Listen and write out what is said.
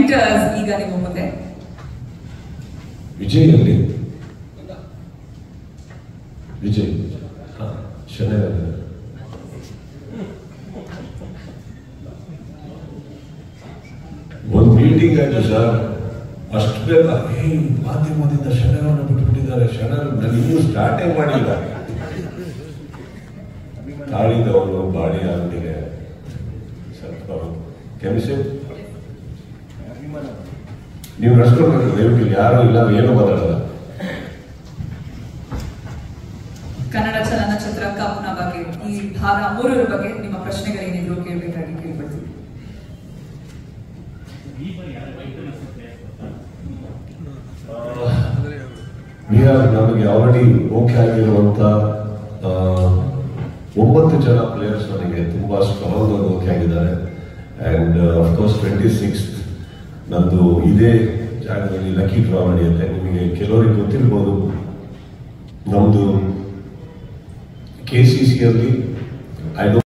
fighters ಈಗ ನಿಮ್ಮ ಮುಂದೆ ವಿಜಯ್ ಅಲ್ಲಿ ವಿಜಯ್ ಹಾ ಶನೈ ಒಂದು ಮೀಟಿಂಗ್ ಆಯ್ತು ಸರ್ ಅಷ್ಟು ಬೇಗ ಹೇ ಮಾಧ್ಯಮದಿಂದ ಶನರವನ್ನು ಬಿಟ್ಬಿಟ್ಟಿದ್ದಾರೆ ಶನರ್ ನಾನು ಇನ್ನೂ ಸ್ಟಾರ್ಟೇ ಮಾಡಿಲ್ಲ ತಾಳಿದವನು ಬಾಡಿ ಅಂಗಡಿಗೆ ಸ್ವಲ್ಪ ಕೆಮಿಸಿ ನೀವು ನಡ್ಸ್ಕೊಳ್ಬೇಕು ದಯವಿಟ್ಟು ಇಲ್ಲಿ ಯಾರು ಇಲ್ಲ ಏನು ಮಾತಾಡಲ್ಲ ಕನ್ನಡ ಚಲನಚಿತ್ರ ಕಪ್ನ ಬಗ್ಗೆ ಈ ಭಾಗ ಮೂರರ ಬಗ್ಗೆ ನಿಮ್ಮ ಪ್ರಶ್ನೆಗಳೇನಿದ್ರು ಕೇಳಬೇಕಾಗಿ ಕೇಳ್ಕೊಳ್ತೀವಿ ವಿ ಆರ್ ನಮಗೆ ಆಲ್ರೆಡಿ ಓಕೆ ಆಗಿರುವಂತ ಆ, ಒಂಬತ್ತು ಜನ ಪ್ಲೇಯರ್ಸ್ ನನಗೆ ತುಂಬಾ ಸ್ಟ್ರಾಂಗ್ ಆಗಿ ಓಕೆ ಆಗಿದ್ದಾರೆ ಅಂಡ್ ಅಫ್ಕೋರ್ಸ್ ಟ್ವೆಂಟಿ ಸಿಕ್ಸ್ ನಂದು ಇದೇ ಜಾಗದಲ್ಲಿ ಲಕ್ಕಿ ಡ್ರಾ ನಡೆಯುತ್ತೆ ನಿಮಗೆ ಕೆಲವರಿಗೆ ಗೊತ್ತಿರ್ಬೋದು ನಮ್ದು ಕೆ ಸಿ ಸಿಯಲ್ಲಿ ಐ